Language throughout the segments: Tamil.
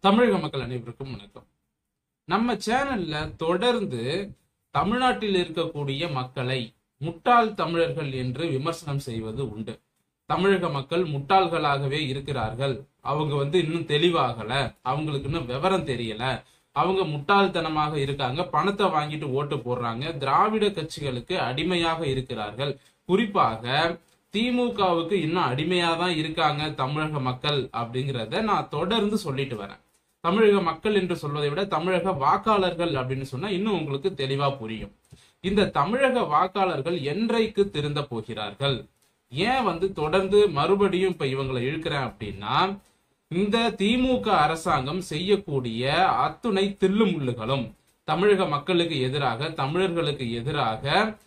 தமிழக மக்கள் அனைவருக்கும் வணக்கம் நம்ம சேனல்ல தொடர்ந்து தமிழ்நாட்டில் இருக்கக்கூடிய மக்களை முட்டாள் தமிழர்கள் என்று விமர்சனம் செய்வது உண்டு தமிழக மக்கள் முட்டாள்களாகவே இருக்கிறார்கள் அவங்க வந்து இன்னும் தெளிவாகல அவங்களுக்கு இன்னும் விவரம் தெரியல அவங்க முட்டாள்தனமாக இருக்காங்க பணத்தை வாங்கிட்டு ஓட்டு போடுறாங்க திராவிட கட்சிகளுக்கு அடிமையாக இருக்கிறார்கள் குறிப்பாக திமுகவுக்கு இன்னும் அடிமையா தான் இருக்காங்க தமிழக மக்கள் அப்படிங்கிறத நான் தொடர்ந்து சொல்லிட்டு வரேன் தமிழக மக்கள் என்று சொல்வதை விட தமிழக வாக்காளர்கள் அப்படின்னு சொன்னா இன்னும் உங்களுக்கு தெளிவா புரியும் இந்த தமிழக வாக்காளர்கள் என்றைக்கு திருந்த போகிறார்கள் ஏன் வந்து தொடர்ந்து மறுபடியும் இப்ப இவங்களை இழுக்கிறேன் அப்படின்னா இந்த திமுக அரசாங்கம் செய்யக்கூடிய அத்துணை தில்லுமுள்ளுகளும் தமிழக மக்களுக்கு எதிராக தமிழர்களுக்கு எதிராக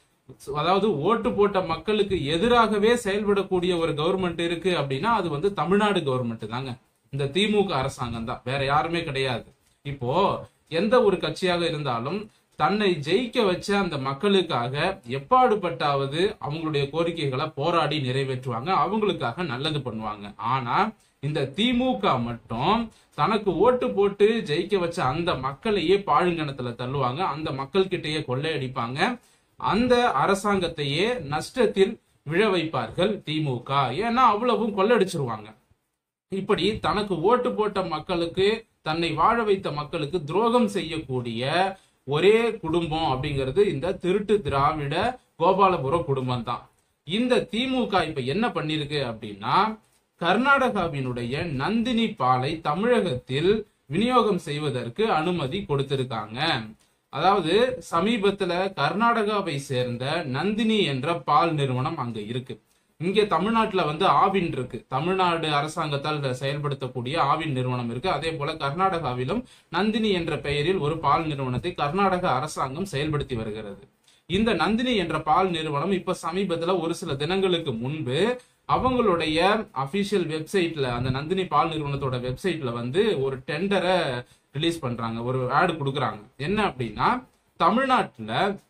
அதாவது ஓட்டு போட்ட மக்களுக்கு எதிராகவே செயல்படக்கூடிய ஒரு கவர்மெண்ட் இருக்கு அப்படின்னா அது வந்து தமிழ்நாடு கவர்மெண்ட் தாங்க இந்த திமுக அரசாங்கம் தான் வேற யாருமே கிடையாது இப்போ எந்த ஒரு கட்சியாக இருந்தாலும் தன்னை ஜெயிக்க வச்ச அந்த மக்களுக்காக எப்பாடுபட்டாவது அவங்களுடைய கோரிக்கைகளை போராடி நிறைவேற்றுவாங்க அவங்களுக்காக நல்லது பண்ணுவாங்க ஆனா இந்த திமுக மட்டும் தனக்கு ஓட்டு போட்டு ஜெயிக்க வச்ச அந்த மக்களையே பாழுங்கணத்துல தள்ளுவாங்க அந்த மக்கள் கிட்டயே கொள்ளையடிப்பாங்க அந்த அரசாங்கத்தையே நஷ்டத்தில் விழ வைப்பார்கள் திமுக ஏன்னா அவ்வளவும் கொள்ளடிச்சிருவாங்க இப்படி தனக்கு ஓட்டு போட்ட மக்களுக்கு தன்னை வாழ வைத்த மக்களுக்கு துரோகம் செய்யக்கூடிய ஒரே குடும்பம் அப்படிங்கிறது இந்த திருட்டு திராவிட கோபாலபுரம் குடும்பம் தான் இந்த திமுக இப்ப என்ன பண்ணிருக்கு அப்படின்னா கர்நாடகாவினுடைய நந்தினி பாலை தமிழகத்தில் விநியோகம் செய்வதற்கு அனுமதி கொடுத்திருக்காங்க அதாவது சமீபத்துல கர்நாடகாவை சேர்ந்த நந்தினி என்ற பால் நிறுவனம் அங்க இருக்கு இங்க தமிழ்நாட்டுல வந்து ஆவின் இருக்கு தமிழ்நாடு அரசாங்கத்தால் செயல்படுத்தக்கூடிய ஆவின் நிறுவனம் இருக்கு அதே போல கர்நாடகாவிலும் நந்தினி என்ற பெயரில் ஒரு பால் நிறுவனத்தை கர்நாடக அரசாங்கம் செயல்படுத்தி வருகிறது இந்த நந்தினி என்ற பால் நிறுவனம் இப்ப சமீபத்துல ஒரு சில தினங்களுக்கு முன்பு அவங்களுடைய அபிஷியல் வெப்சைட்ல அந்த நந்தினி பால் நிறுவனத்தோட வெப்சைட்ல வந்து ஒரு டெண்டரை ரிலீஸ் பண்றாங்க ஒரு ஆடு கொடுக்குறாங்க என்ன அப்படின்னா தமிழ்நாட்டுல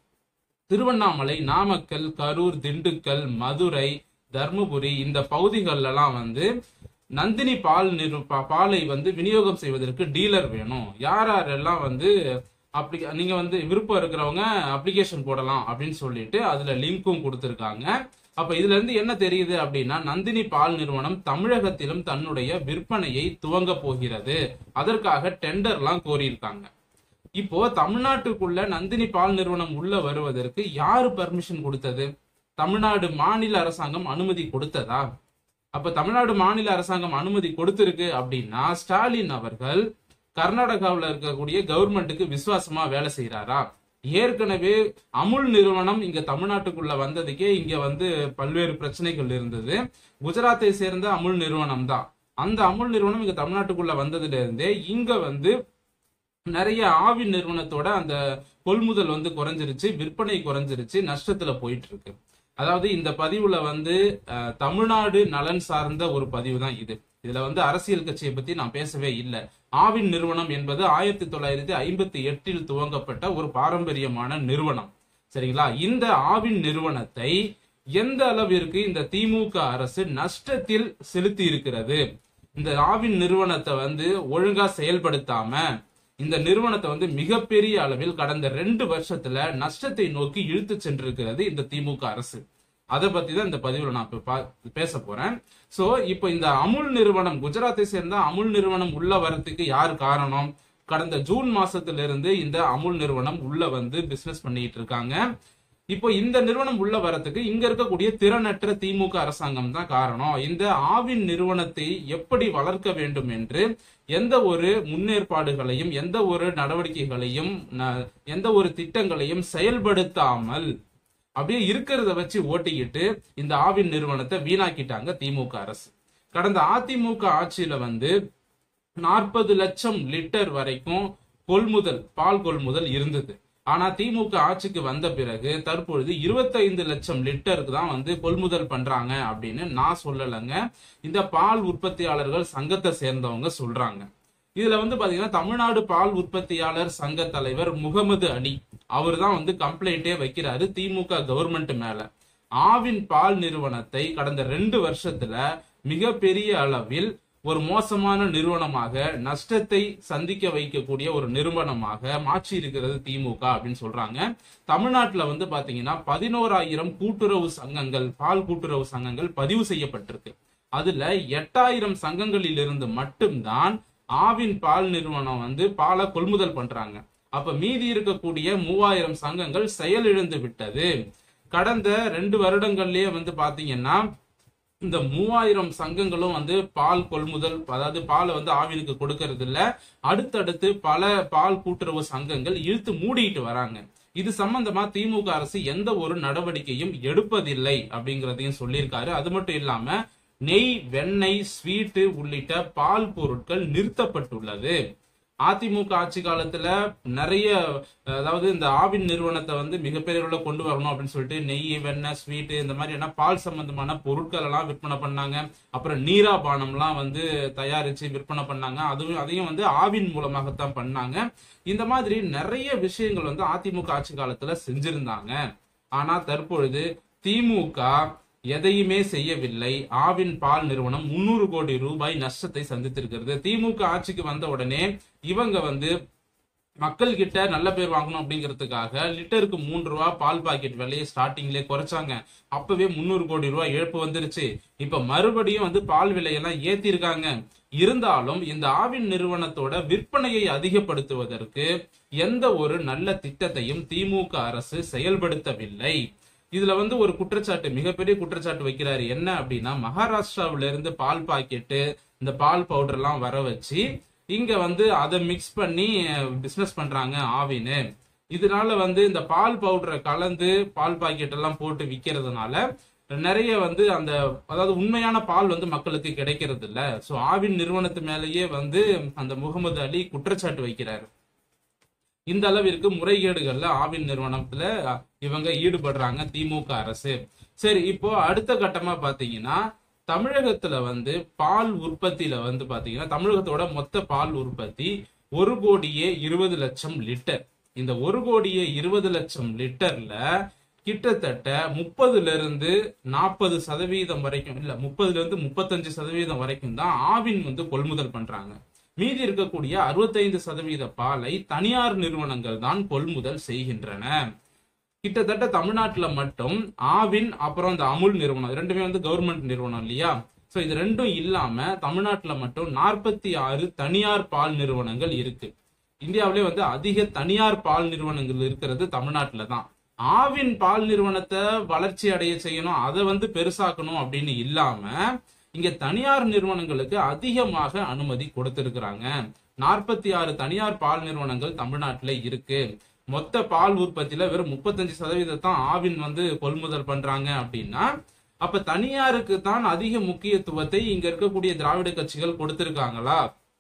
திருவண்ணாமலை நாமக்கல் கரூர் திண்டுக்கல் மதுரை தர்மபுரி இந்த பகுதிகளெல்லாம் வந்து நந்தினி பால் நிறு பா- பாலை வந்து விநியோகம் செய்வதற்கு டீலர் வேணும் யார் யாரெல்லாம் வந்து அப்படி நீங்க வந்து விருப்பம் இருக்கிறவங்க அப்ளிகேஷன் போடலாம் அப்படின்னு சொல்லிட்டு அதுல லிங்க்கும் கொடுத்திருக்காங்க அப்ப இதுல இருந்து என்ன தெரியுது அப்படின்னா நந்தினி பால் நிறுவனம் தமிழகத்திலும் தன்னுடைய விற்பனையை துவங்க போகிறது அதற்காக டெண்டர்லாம் கோரியிருக்காங்க இப்போ தமிழ்நாட்டுக்குள்ள நந்தினி பால் நிறுவனம் உள்ள வருவதற்கு யாரு பர்மிஷன் கொடுத்தது தமிழ்நாடு மாநில அரசாங்கம் அனுமதி கொடுத்ததா அப்ப தமிழ்நாடு மாநில அரசாங்கம் அனுமதி கொடுத்திருக்கு அப்படின்னா ஸ்டாலின் அவர்கள் கர்நாடகாவில் இருக்கக்கூடிய கவர்மெண்ட்டுக்கு விசுவாசமா வேலை செய்யறாரா ஏற்கனவே அமுல் நிறுவனம் இங்க தமிழ்நாட்டுக்குள்ள வந்ததுக்கே இங்க வந்து பல்வேறு பிரச்சனைகள் இருந்தது குஜராத்தை சேர்ந்த அமுல் நிறுவனம் தான் அந்த அமுல் நிறுவனம் இங்க தமிழ்நாட்டுக்குள்ள வந்ததுல இருந்தே இங்க வந்து நிறைய ஆவி நிறுவனத்தோட அந்த கொள்முதல் வந்து குறைஞ்சிருச்சு விற்பனை குறைஞ்சிருச்சு நஷ்டத்துல போயிட்டு இருக்கு அதாவது இந்த பதிவுல வந்து அஹ், தமிழ்நாடு நலன் சார்ந்த ஒரு பதிவு தான் இது இதுல வந்து அரசியல் கட்சியை பத்தி நான் பேசவே இல்லை ஆவின் நிறுவனம் என்பது ஆயிரத்தி தொள்ளாயிரத்தி ஐம்பத்தி எட்டில் துவங்கப்பட்ட ஒரு பாரம்பரியமான நிறுவனம் சரிங்களா இந்த ஆவின் நிறுவனத்தை எந்த அளவிற்கு இந்த திமுக அரசு நஷ்டத்தில் செலுத்தி இருக்கிறது இந்த ஆவின் நிறுவனத்தை வந்து ஒழுங்கா செயல்படுத்தாம இந்த நிறுவனத்தை வந்து மிகப்பெரிய அளவில் கடந்த ரெண்டு வருஷத்துல நஷ்டத்தை நோக்கி இழுத்து சென்றிருக்கிறது இந்த திமுக அரசு அதை பத்தி தான் இந்த பதிவுல நான் இப்ப பா- பேச போறேன் சோ இப்போ இந்த அமுல் நிறுவனம் குஜராத்தை சேர்ந்த அமுல் நிறுவனம் உள்ள வரத்துக்கு யார் காரணம் கடந்த ஜூன் மாசத்துல இருந்து இந்த அமுல் நிறுவனம் உள்ள வந்து பிசினஸ் பண்ணிட்டு இருக்காங்க இப்போ இந்த நிறுவனம் உள்ள வரத்துக்கு இங்க இருக்கக்கூடிய திறனற்ற திமுக அரசாங்கம் தான் காரணம் இந்த ஆவின் நிறுவனத்தை எப்படி வளர்க்க வேண்டும் என்று எந்த ஒரு முன்னேற்பாடுகளையும் எந்த ஒரு நடவடிக்கைகளையும் ந- எந்த ஒரு திட்டங்களையும் செயல்படுத்தாமல் அப்படியே இருக்கிறத வச்சு ஓட்டிக்கிட்டு இந்த ஆவின் நிறுவனத்தை வீணாக்கிட்டாங்க திமுக அரசு கடந்த அதிமுக ஆட்சியில வந்து நாற்பது லட்சம் லிட்டர் வரைக்கும் கொள்முதல் பால் கொள்முதல் இருந்தது ஆனா திமுக ஆட்சிக்கு வந்த பிறகு தற்பொழுது 25 லட்சம் லிட்டருக்கு தான் வந்து கொள்முதல் பண்றாங்க அப்படின்னு நான் சொல்லலைங்க இந்த பால் உற்பத்தியாளர்கள் சங்கத்தை சேர்ந்தவங்க சொல்றாங்க இதுல வந்து பாத்தீங்கன்னா தமிழ்நாடு பால் உற்பத்தியாளர் சங்க தலைவர் முகமது அலி அவர் தான் வந்து கம்ப்ளைண்டே வைக்கிறாரு திமுக கவர்மெண்ட் மேல ஆவின் பால் நிறுவனத்தை கடந்த ரெண்டு வருஷத்துல மிகப்பெரிய அளவில் ஒரு மோசமான நிறுவனமாக நஷ்டத்தை சந்திக்க வைக்கக்கூடிய ஒரு நிறுவனமாக மாற்றி இருக்கிறது திமுக அப்படின்னு சொல்றாங்க தமிழ்நாட்டுல வந்து பாத்தீங்கன்னா பதினோராயிரம் கூட்டுறவு சங்கங்கள் பால் கூட்டுறவு சங்கங்கள் பதிவு செய்யப்பட்டிருக்கு அதுல எட்டாயிரம் சங்கங்களில் இருந்து மட்டும்தான் ஆவின் பால் நிறுவனம் வந்து பாலை கொள்முதல் பண்றாங்க அப்ப மீதி இருக்கக்கூடிய மூவாயிரம் சங்கங்கள் செயலிழந்து விட்டது கடந்த ரெண்டு வருடங்கள்லயே வந்து பாத்தீங்கன்னா இந்த மூவாயிரம் சங்கங்களும் வந்து பால் கொள்முதல் அதாவது பாலை வந்து ஆவினுக்கு கொடுக்கறது இல்ல அடுத்தடுத்து பல பால் கூட்டுறவு சங்கங்கள் இழுத்து மூடிட்டு வராங்க இது சம்பந்தமா திமுக அரசு எந்த ஒரு நடவடிக்கையும் எடுப்பதில்லை அப்படிங்கறதையும் சொல்லியிருக்காரு அது மட்டும் இல்லாம நெய் வெண்ணெய் ஸ்வீட்டு உள்ளிட்ட பால் பொருட்கள் நிறுத்தப்பட்டுள்ளது அதிமுக ஆட்சி காலத்துல நிறைய அதாவது இந்த ஆவின் நிறுவனத்தை வந்து மிகப்பெரிய அளவுல கொண்டு வரணும் அப்படின்னு சொல்லிட்டு நெய் வெண்ணெய் ஸ்வீட் இந்த மாதிரியான பால் சம்பந்தமான பொருட்கள் எல்லாம் விற்பனை பண்ணாங்க அப்புறம் நீரா பானம்லாம் வந்து தயாரிச்சு விற்பனை பண்ணாங்க அதுவும் அதையும் வந்து ஆவின் மூலமாகத்தான் பண்ணாங்க இந்த மாதிரி நிறைய விஷயங்கள் வந்து அதிமுக ஆட்சி காலத்துல செஞ்சிருந்தாங்க ஆனா தற்பொழுது திமுக எதையுமே செய்யவில்லை ஆவின் பால் நிறுவனம் முன்னூறு கோடி ரூபாய் நஷ்டத்தை சந்தித்திருக்கிறது திமுக ஆட்சிக்கு வந்த உடனே இவங்க வந்து மக்கள் கிட்ட நல்ல பேர் வாங்கணும் அப்படிங்கிறதுக்காக லிட்டருக்கு மூன்று ரூபா பால் பாக்கெட் விலையை ஸ்டார்டிங்ல குறைச்சாங்க அப்பவே முன்னூறு கோடி ரூபாய் இழப்பு வந்துருச்சு இப்ப மறுபடியும் வந்து பால் விலையெல்லாம் ஏத்தி இருக்காங்க இருந்தாலும் இந்த ஆவின் நிறுவனத்தோட விற்பனையை அதிகப்படுத்துவதற்கு எந்த ஒரு நல்ல திட்டத்தையும் திமுக அரசு செயல்படுத்தவில்லை இதுல வந்து ஒரு குற்றச்சாட்டு மிகப்பெரிய குற்றச்சாட்டு வைக்கிறாரு என்ன அப்படின்னா மகாராஷ்டிராவில இருந்து பால் பாக்கெட்டு இந்த பால் பவுடர் எல்லாம் வர வச்சு இங்க வந்து அதை மிக்ஸ் பண்ணி பிசினஸ் பண்றாங்க ஆவின்னு இதனால வந்து இந்த பால் பவுடரை கலந்து பால் பாக்கெட் எல்லாம் போட்டு விக்கிறதுனால நிறைய வந்து அந்த அதாவது உண்மையான பால் வந்து மக்களுக்கு கிடைக்கிறது இல்ல சோ ஆவின் நிறுவனத்து மேலேயே வந்து அந்த முகமது அலி குற்றச்சாட்டு வைக்கிறாரு இந்த அளவிற்கு முறைகேடுகள்ல ஆவின் நிறுவனத்துல இவங்க ஈடுபடுறாங்க திமுக அரசு சரி இப்போ அடுத்த கட்டமா பாத்தீங்கன்னா தமிழகத்துல வந்து பால் உற்பத்தியில வந்து பாத்தீங்கன்னா தமிழகத்தோட மொத்த பால் உற்பத்தி ஒரு கோடியே இருபது லட்சம் லிட்டர் இந்த ஒரு கோடியே இருபது லட்சம் லிட்டர்ல கிட்டத்தட்ட முப்பதுல இருந்து நாற்பது சதவீதம் வரைக்கும் இல்ல முப்பதுல இருந்து முப்பத்தஞ்சு சதவீதம் வரைக்கும் தான் ஆவின் வந்து கொள்முதல் பண்றாங்க மீதி இருக்கக்கூடிய அறுபத்தைந்து சதவீத பாலை தனியார் நிறுவனங்கள் தான் கொள்முதல் செய்கின்றன கிட்டத்தட்ட தமிழ்நாட்டுல மட்டும் ஆவின் அப்புறம் இந்த அமுல் நிறுவனம் ரெண்டுமே வந்து கவர்மெண்ட் நிறுவனம் இல்லையா சோ இது ரெண்டும் இல்லாம தமிழ்நாட்டுல மட்டும் நாற்பத்தி ஆறு தனியார் பால் நிறுவனங்கள் இருக்கு இந்தியாவிலே வந்து அதிக தனியார் பால் நிறுவனங்கள் இருக்கிறது தமிழ்நாட்டுல தான் ஆவின் பால் நிறுவனத்தை வளர்ச்சி அடைய செய்யணும் அதை வந்து பெருசாக்கணும் அப்படின்னு இல்லாம இங்க தனியார் நிறுவனங்களுக்கு அதிகமாக அனுமதி கொடுத்திருக்கிறாங்க நாற்பத்தி ஆறு தனியார் பால் நிறுவனங்கள் தமிழ்நாட்டுல இருக்கு மொத்த பால் உற்பத்தியில வெறும் முப்பத்தஞ்சு சதவீதத்தான் ஆவின் வந்து கொள்முதல் பண்றாங்க அப்படின்னா அப்ப தனியாருக்கு தான் அதிக முக்கியத்துவத்தை இங்க இருக்கக்கூடிய திராவிட கட்சிகள் கொடுத்திருக்காங்களா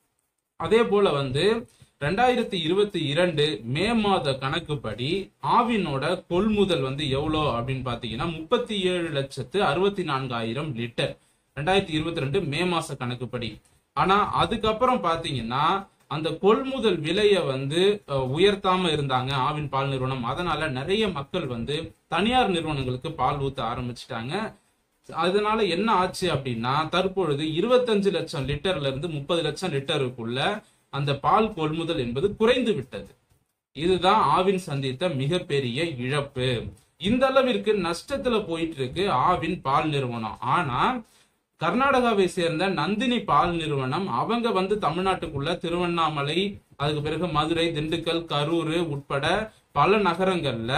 அதே போல வந்து ரெண்டாயிரத்தி இருபத்தி இரண்டு மே மாத கணக்குப்படி ஆவினோட கொள்முதல் வந்து எவ்வளோ அப்படின்னு பாத்தீங்கன்னா முப்பத்தி ஏழு லட்சத்து அறுபத்தி நான்காயிரம் லிட்டர் ரெண்டாயிரத்தி இருபத்தி ரெண்டு மே மாச கணக்குப்படி ஆனா அதுக்கப்புறம் பாத்தீங்கன்னா அந்த கொள்முதல் விலையை வந்து அஹ், உயர்த்தாம இருந்தாங்க ஆவின் பால் நிறுவனம் அதனால நிறைய மக்கள் வந்து தனியார் நிறுவனங்களுக்கு பால் ஊத்த ஆரம்பிச்சிட்டாங்க அதனால என்ன ஆச்சு அப்படின்னா தற்பொழுது இருபத்தஞ்சு லட்சம் லிட்டர்ல இருந்து முப்பது லட்சம் லிட்டருக்குள்ள அந்த பால் கொள்முதல் என்பது குறைந்து விட்டது இதுதான் ஆவின் சந்தித்த மிகப்பெரிய இழப்பு இந்த அளவிற்கு நஷ்டத்துல போயிட்டு இருக்கு ஆவின் பால் நிறுவனம் ஆனா கர்நாடகாவை சேர்ந்த நந்தினி பால் நிறுவனம் அவங்க வந்து தமிழ்நாட்டுக்குள்ள திருவண்ணாமலை அதுக்கு பிறகு மதுரை திண்டுக்கல் கரூர் உட்பட பல நகரங்கள்ல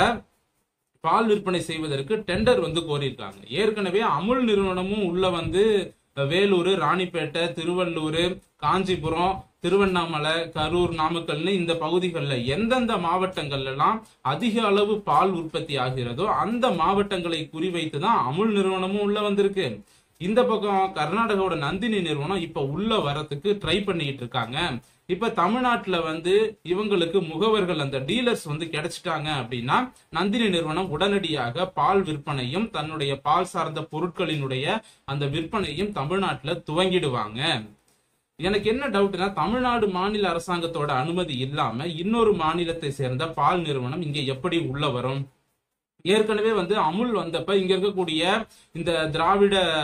பால் விற்பனை செய்வதற்கு டெண்டர் வந்து கோரியிருக்காங்க ஏற்கனவே அமுல் நிறுவனமும் உள்ள வந்து வேலூர் ராணிப்பேட்டை திருவள்ளூர் காஞ்சிபுரம் திருவண்ணாமலை கரூர் நாமக்கல்னு இந்த பகுதிகளில் எந்தெந்த மாவட்டங்கள்ல எல்லாம் அதிக அளவு பால் உற்பத்தி ஆகிறதோ அந்த மாவட்டங்களை குறிவைத்து தான் அமுல் நிறுவனமும் உள்ள வந்திருக்கு இந்த பக்கம் கர்நாடகாவோட நந்தினி நிறுவனம் இப்ப உள்ள வரத்துக்கு ட்ரை பண்ணிட்டு இருக்காங்க இப்ப தமிழ்நாட்டுல வந்து இவங்களுக்கு முகவர்கள் அந்த டீலர்ஸ் வந்து கிடைச்சிட்டாங்க அப்படின்னா நந்தினி நிறுவனம் உடனடியாக பால் விற்பனையும் தன்னுடைய பால் சார்ந்த பொருட்களினுடைய அந்த விற்பனையும் தமிழ்நாட்டுல துவங்கிடுவாங்க எனக்கு என்ன டவுட்னா தமிழ்நாடு மாநில அரசாங்கத்தோட அனுமதி இல்லாம இன்னொரு மாநிலத்தை சேர்ந்த பால் நிறுவனம் இங்க எப்படி உள்ள வரும் ஏற்கனவே வந்து அமுல் வந்தப்ப இங்க இருக்கக்கூடிய இந்த திராவிட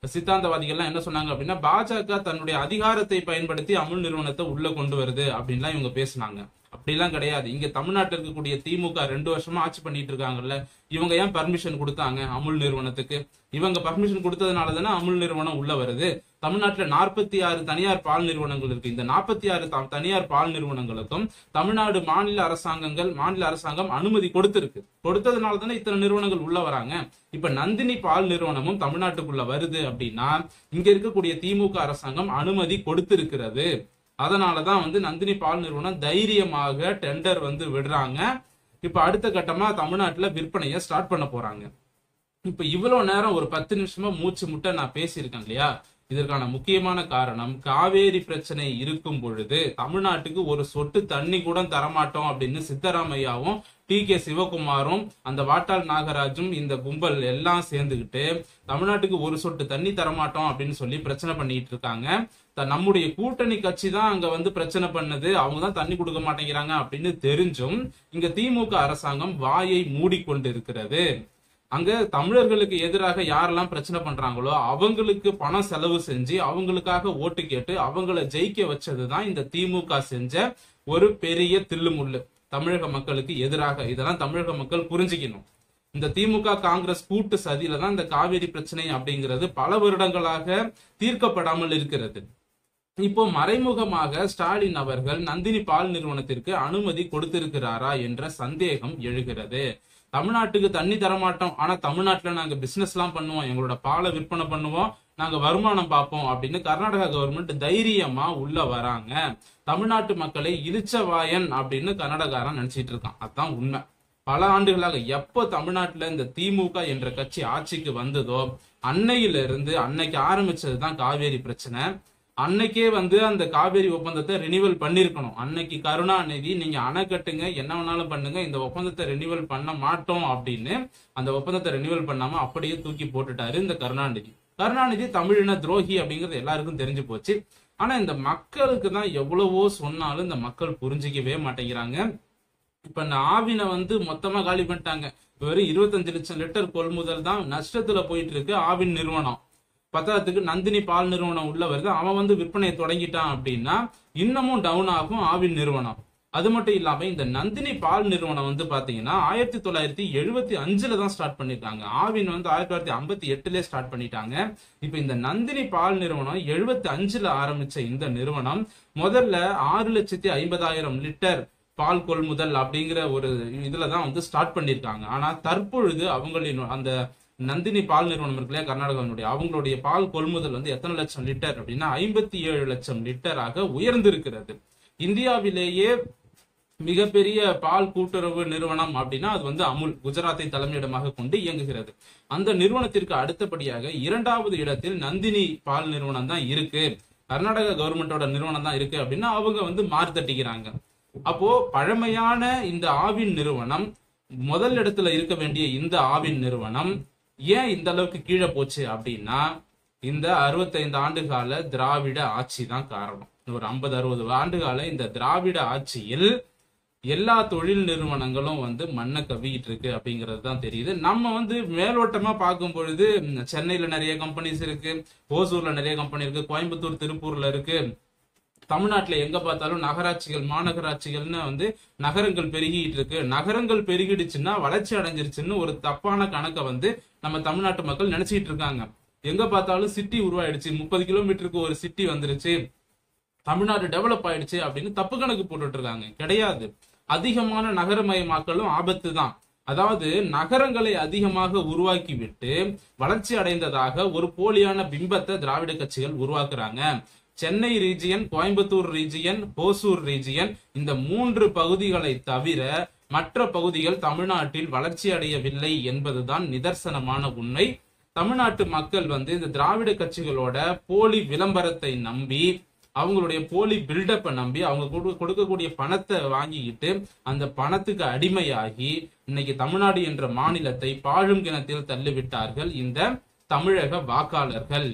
சித்தாந்தவாதிகள்லாம் என்ன சொன்னாங்க அப்படின்னா பாஜக தன்னுடைய அதிகாரத்தை பயன்படுத்தி அமுல் நிறுவனத்தை உள்ள கொண்டு வருது அப்படின்லாம் இவங்க பேசுனாங்க அப்படிலாம் கிடையாது இங்க தமிழ்நாட்டில் இருக்கக்கூடிய திமுக ரெண்டு வருஷமா ஆட்சி பண்ணிட்டு இருக்காங்கல்ல இவங்க ஏன் பர்மிஷன் கொடுத்தாங்க அமுல் நிறுவனத்துக்கு இவங்க பர்மிஷன் கொடுத்ததுனால தானே அமுல் நிறுவனம் உள்ள வருது தமிழ்நாட்டுல நாற்பத்தி ஆறு தனியார் பால் நிறுவனங்கள் இருக்கு இந்த நாற்பத்தி ஆறு தனியார் பால் நிறுவனங்களுக்கும் தமிழ்நாடு மாநில அரசாங்கங்கள் மாநில அரசாங்கம் அனுமதி கொடுத்திருக்கு கொடுத்ததுனால தானே இத்தனை நிறுவனங்கள் உள்ள வராங்க இப்ப நந்தினி பால் நிறுவனமும் தமிழ்நாட்டுக்குள்ள வருது அப்படின்னா இங்க இருக்கக்கூடிய திமுக அரசாங்கம் அனுமதி கொடுத்திருக்கிறது அதனாலதான் வந்து நந்தினி பால் நிறுவனம் தைரியமாக டெண்டர் வந்து விடுறாங்க இப்ப அடுத்த கட்டமா தமிழ்நாட்டுல விற்பனையை ஸ்டார்ட் பண்ண போறாங்க இப்ப இவ்வளவு நேரம் ஒரு பத்து நிமிஷமா மூச்சு முட்டை நான் பேசியிருக்கேன் இல்லையா இதற்கான முக்கியமான காரணம் காவேரி பிரச்சனை இருக்கும் பொழுது தமிழ்நாட்டுக்கு ஒரு சொட்டு தண்ணி கூட தரமாட்டோம் அப்படின்னு சித்தராமையாவும் டி கே சிவகுமாரும் அந்த வாட்டாள் நாகராஜும் இந்த கும்பல் எல்லாம் சேர்ந்துகிட்டு தமிழ்நாட்டுக்கு ஒரு சொட்டு தண்ணி தரமாட்டோம் அப்படின்னு சொல்லி பிரச்சனை பண்ணிட்டு இருக்காங்க த- நம்முடைய கூட்டணி கட்சி தான் அங்க வந்து பிரச்சனை பண்ணுது அவங்க தான் தண்ணி கொடுக்க மாட்டேங்கிறாங்க அப்படின்னு தெரிஞ்சும் இங்க திமுக அரசாங்கம் வாயை மூடிக்கொண்டு இருக்கிறது அங்க தமிழர்களுக்கு எதிராக யாரெல்லாம் பிரச்சனை பண்றாங்களோ அவங்களுக்கு பணம் செலவு செஞ்சு அவங்களுக்காக ஓட்டு கேட்டு அவங்கள ஜெயிக்க வச்சதுதான் இந்த திமுக செஞ்ச ஒரு பெரிய தில்லுமுள்ளு தமிழக மக்களுக்கு எதிராக இதெல்லாம் தமிழக மக்கள் புரிஞ்சுக்கணும் இந்த திமுக காங்கிரஸ் கூட்டு சதியில தான் இந்த காவேரி பிரச்சனை அப்படிங்கிறது பல வருடங்களாக தீர்க்கப்படாமல் இருக்கிறது இப்போ மறைமுகமாக ஸ்டாலின் அவர்கள் நந்தினி பால் நிறுவனத்திற்கு அனுமதி கொடுத்திருக்கிறாரா என்ற சந்தேகம் எழுகிறது தமிழ்நாட்டுக்கு தண்ணி தரமாட்டோம் ஆனா தமிழ்நாட்டுல நாங்க பிசினஸ் எல்லாம் பண்ணுவோம் எங்களோட பாலை விற்பனை பண்ணுவோம் நாங்க வருமானம் பார்ப்போம் அப்படின்னு கர்நாடகா கவர்மெண்ட் தைரியமா உள்ள வராங்க தமிழ்நாட்டு மக்களை இழிச்சவாயன் அப்படின்னு கன்னடகாரன் நினைச்சிட்டு இருக்கான் அதான் உண்மை பல ஆண்டுகளாக எப்போ தமிழ்நாட்டுல இந்த திமுக என்ற கட்சி ஆட்சிக்கு வந்ததோ அன்னையில இருந்து அன்னைக்கு ஆரம்பிச்சதுதான் காவேரி பிரச்சனை அன்னைக்கே வந்து அந்த காவேரி ஒப்பந்தத்தை ரினிவல் பண்ணிருக்கணும் அன்னைக்கு கருணாநிதி நீங்க அணை கட்டுங்க என்ன வேணாலும் பண்ணுங்க இந்த ஒப்பந்தத்தை ரினிவல் பண்ண மாட்டோம் அப்படின்னு அந்த ஒப்பந்தத்தை ரினிவல் பண்ணாம அப்படியே தூக்கி போட்டுட்டாரு இந்த கருணாநிதி கருணாநிதி தமிழின துரோகி அப்படிங்கிறது எல்லாருக்கும் தெரிஞ்சு போச்சு ஆனா இந்த மக்களுக்கு தான் எவ்வளவோ சொன்னாலும் இந்த மக்கள் புரிஞ்சிக்கவே மாட்டேங்கிறாங்க இப்ப இந்த ஆவினை வந்து மொத்தமா காலி பண்ணிட்டாங்க வெறும் இருபத்தஞ்சு லட்சம் லிட்டர் கொள்முதல் தான் நஷ்டத்துல போயிட்டு இருக்கு ஆவின் நிறுவனம் பத்தாவதுக்கு நந்தினி பால் நிறுவனம் உள்ள வருது அவன் வந்து விற்பனையை தொடங்கிட்டான் அப்படின்னா இன்னமும் டவுன் ஆகும் ஆவின் நிறுவனம் அது மட்டும் இல்லாம இந்த நந்தினி பால் நிறுவனம் வந்து பாத்தீங்கன்னா ஆயிரத்தி தொள்ளாயிரத்தி எழுபத்தி அஞ்சுல தான் ஸ்டார்ட் பண்ணிருக்காங்க ஆவின் வந்து ஆயிரத்தி தொள்ளாயிரத்தி ஐம்பத்தி எட்டுல ஸ்டார்ட் பண்ணிட்டாங்க இப்ப இந்த நந்தினி பால் நிறுவனம் எழுபத்தி அஞ்சுல ஆரம்பிச்ச இந்த நிறுவனம் முதல்ல ஆறு லட்சத்தி ஐம்பதாயிரம் லிட்டர் பால் கொள்முதல் அப்படிங்கிற ஒரு இதுல தான் வந்து ஸ்டார்ட் பண்ணிருக்காங்க ஆனா தற்பொழுது அவங்களின் அந்த நந்தினி பால் நிறுவனம் இருக்கு இல்லையா கர்நாடகாவினுடைய அவங்களுடைய பால் கொள்முதல் வந்து எத்தனை லட்சம் லிட்டர் அப்படின்னா ஐம்பத்தி ஏழு லட்சம் லிட்டராக உயர்ந்திருக்கிறது இந்தியாவிலேயே மிகப்பெரிய பால் கூட்டுறவு நிறுவனம் அப்படின்னா அது வந்து அமுல் குஜராத்தை தலைமையிடமாக கொண்டு இயங்குகிறது அந்த நிறுவனத்திற்கு அடுத்தபடியாக இரண்டாவது இடத்தில் நந்தினி பால் நிறுவனம் தான் இருக்கு கர்நாடக கவர்மெண்டோட நிறுவனம் தான் இருக்கு அப்படின்னா அவங்க வந்து மார்த்தட்டிக்கிறாங்க அப்போ பழமையான இந்த ஆவின் நிறுவனம் முதல் இடத்துல இருக்க வேண்டிய இந்த ஆவின் நிறுவனம் ஏன் இந்த அளவுக்கு கீழே போச்சு அப்படின்னா இந்த அறுபத்தைந்து ஆண்டு கால திராவிட ஆட்சி தான் காரணம் ஒரு ஐம்பது அறுபது ஆண்டு கால இந்த திராவிட ஆட்சியில் எல்லா தொழில் நிறுவனங்களும் வந்து மண்ணை கவிக்கிட்டு இருக்கு அப்படிங்கிறது தான் தெரியுது நம்ம வந்து மேலோட்டமா பார்க்கும் பொழுது ம், சென்னையில நிறைய கம்பெனிஸ் இருக்கு ஓசூர்ல நிறைய கம்பெனி இருக்கு கோயம்புத்தூர் திருப்பூர்ல இருக்கு தமிழ்நாட்டுல எங்க பார்த்தாலும் நகராட்சிகள் மாநகராட்சிகள்னு வந்து நகரங்கள் பெருகிட்டு இருக்கு நகரங்கள் பெருகிடுச்சுன்னா வளர்ச்சி அடைஞ்சிருச்சுன்னு ஒரு தப்பான கணக்கை வந்து நம்ம தமிழ்நாட்டு மக்கள் நினைச்சிட்டு இருக்காங்க எங்க பார்த்தாலும் சிட்டி உருவாயிடுச்சு முப்பது கிலோமீட்டருக்கு ஒரு சிட்டி வந்துருச்சு தமிழ்நாடு டெவலப் ஆயிடுச்சு அப்படின்னு தப்பு கணக்கு போட்டுட்டு இருக்காங்க கிடையாது அதிகமான நகரமயமாக்கலும் ஆபத்து தான் அதாவது நகரங்களை அதிகமாக உருவாக்கி விட்டு வளர்ச்சி அடைந்ததாக ஒரு போலியான பிம்பத்தை திராவிட கட்சிகள் உருவாக்குறாங்க Chennai region Coimbatore region Hosur region இந்த மூன்று பகுதிகளை தவிர மற்ற பகுதிகள் தமிழ்நாட்டில் வளர்ச்சி அடையவில்லை என்பதுதான் நிதர்சனமான உண்மை தமிழ்நாட்டு மக்கள் வந்து இந்த திராவிட கட்சிகளோட போலி விளம்பரத்தை நம்பி அவங்களுடைய போலி பில்டப்பை நம்பி அவங்க கொடு- கொடுக்கக்கூடிய பணத்தை வாங்கிக்கிட்டு அந்த பணத்துக்கு அடிமையாகி இன்னைக்கு தமிழ்நாடு என்ற மாநிலத்தை பாழும் கிணத்தில் தள்ளிவிட்டார்கள் இந்த தமிழக வாக்காளர்கள்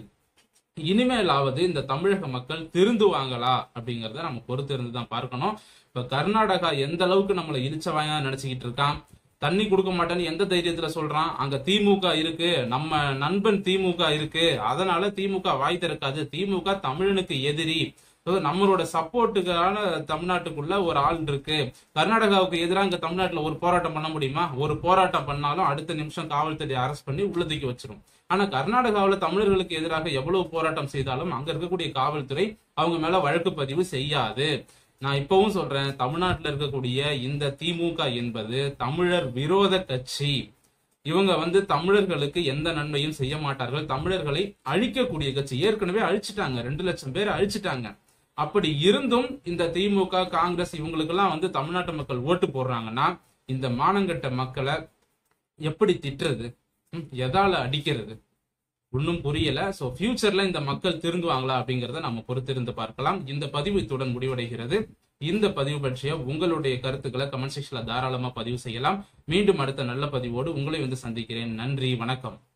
இனிமேலாவது இந்த தமிழக மக்கள் திருந்துவாங்களா அப்படிங்கறத நம்ம பொறுத்து இருந்து தான் பார்க்கணும் இப்ப கர்நாடகா எந்த அளவுக்கு நம்மளை இழிச்சவாயா நினைச்சுக்கிட்டு இருக்கான் தண்ணி கொடுக்க மாட்டேன்னு எந்த தைரியத்துல சொல்றான் அங்க திமுக இருக்கு நம்ம நண்பன் திமுக இருக்கு அதனால திமுக வாய் திறக்காது திமுக தமிழனுக்கு எதிரி So, நம்மளோட சப்போர்ட்டுக்கான தமிழ்நாட்டுக்குள்ள ஒரு ஆள் இருக்கு கர்நாடகாவுக்கு எதிராக இங்க தமிழ்நாட்டுல ஒரு போராட்டம் பண்ண முடியுமா ஒரு போராட்டம் பண்ணாலும் அடுத்த நிமிஷம் காவல்துறை அரெஸ்ட் பண்ணி உள்ள தூக்கி வச்சிரும் ஆனா கர்நாடகாவுல தமிழர்களுக்கு எதிராக எவ்வளவு போராட்டம் செய்தாலும் அங்க இருக்கக்கூடிய காவல்துறை அவங்க மேல வழக்கு பதிவு செய்யாது நான் இப்பவும் சொல்றேன் தமிழ்நாட்டுல இருக்கக்கூடிய இந்த திமுக என்பது தமிழர் விரோத கட்சி இவங்க வந்து தமிழர்களுக்கு எந்த நன்மையும் செய்ய மாட்டார்கள் தமிழர்களை அழிக்கக்கூடிய கட்சி ஏற்கனவே அழிச்சிட்டாங்க ரெண்டு லட்சம் பேர் அழிச்சிட்டாங்க அப்படி இருந்தும் இந்த திமுக காங்கிரஸ் இவங்களுக்கெல்லாம் வந்து தமிழ்நாட்டு மக்கள் ஓட்டு போடுறாங்கன்னா இந்த மானங்கட்ட மக்களை எப்படி திட்டுறது ம், எதால அடிக்கிறது ஒன்றும் புரியல ஸோ ஃபியூச்சர்ல இந்த மக்கள் திருந்துவாங்களா அப்படிங்கிறத நம்ம பொறுத்திருந்து பார்க்கலாம் இந்த பதிவு இத்துடன் முடிவடைகிறது இந்த பதிவு பற்றிய உங்களுடைய கருத்துக்களை கமெண்ட் செக்ஷன்ல தாராளமா பதிவு செய்யலாம் மீண்டும் அடுத்த நல்ல பதிவோடு உங்களை வந்து சந்திக்கிறேன் நன்றி வணக்கம்